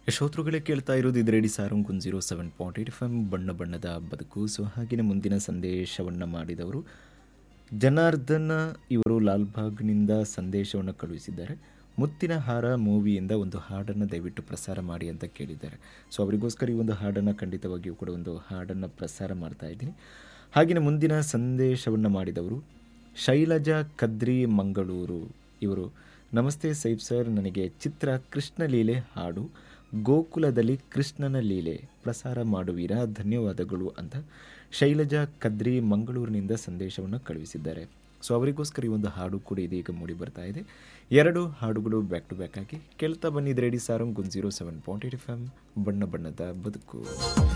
ಶ್ರೋತೃಗಳೇ ಕೇಳ್ತಾ ಇರೋದು ಇದು ರೇಡಿ ಸಾರಂಗ್ ಒಂದು zero seven point eight F M ಬಣ್ಣ ಬಣ್ಣದ ಬದುಕು ಸೊ ಹಾಗೆಯೇ ಮುಂದಿನ ಸಂದೇಶವನ್ನು ಮಾಡಿದವರು ಜನಾರ್ದನ ಇವರು ಲಾಲ್ಬಾಗ್ನಿಂದ ಸಂದೇಶವನ್ನು ಕಳುಹಿಸಿದ್ದಾರೆ ಮುತ್ತಿನ ಹಾರ ಮೂವಿಯಿಂದ ಒಂದು ಹಾಡನ್ನು ದಯವಿಟ್ಟು ಪ್ರಸಾರ ಮಾಡಿ ಅಂತ ಕೇಳಿದ್ದಾರೆ ಸೊ ಅವರಿಗೋಸ್ಕರ ಈ ಒಂದು ಹಾಡನ್ನು ಖಂಡಿತವಾಗಿಯೂ ಕೂಡ ಒಂದು ಹಾಡನ್ನು ಪ್ರಸಾರ ಮಾಡ್ತಾ ಇದ್ದೀನಿ ಹಾಗೆಯೇ ಮುಂದಿನ ಸಂದೇಶವನ್ನು ಮಾಡಿದವರು ಶೈಲಜಾ ಕದ್ರಿ ಮಂಗಳೂರು ಇವರು ನಮಸ್ತೆ ಸೈಬ್ ಸರ್ ನನಗೆ ಚಿತ್ರ ಕೃಷ್ಣ ಲೀಲೆ ಹಾಡು ಗೋಕುಲದಲ್ಲಿ ಕೃಷ್ಣನ ಲೀಲೆ ಪ್ರಸಾರ ಮಾಡುವಿರಾ ಧನ್ಯವಾದಗಳು ಅಂತ ಶೈಲಜಾ ಕದ್ರಿ ಮಂಗಳೂರಿನಿಂದ ಸಂದೇಶವನ್ನು ಕಳುಹಿಸಿದ್ದಾರೆ ಸೊ ಅವರಿಗೋಸ್ಕರ ಈ ಒಂದು ಹಾಡು ಕೂಡ ಇದೀಗ ಮೂಡಿ ಬರ್ತಾ ಇದೆ ಎರಡು ಹಾಡುಗಳು ಬ್ಯಾಕ್ ಟು ಬ್ಯಾಕ್ ಆಗಿ ಕೇಳ್ತಾ ಬನ್ನಿದ್ದು ರೆಡಿ ಸಾರಂಗ್ ಒಂದು zero seven point eight F M ಬಣ್ಣ ಬಣ್ಣದ ಬದುಕು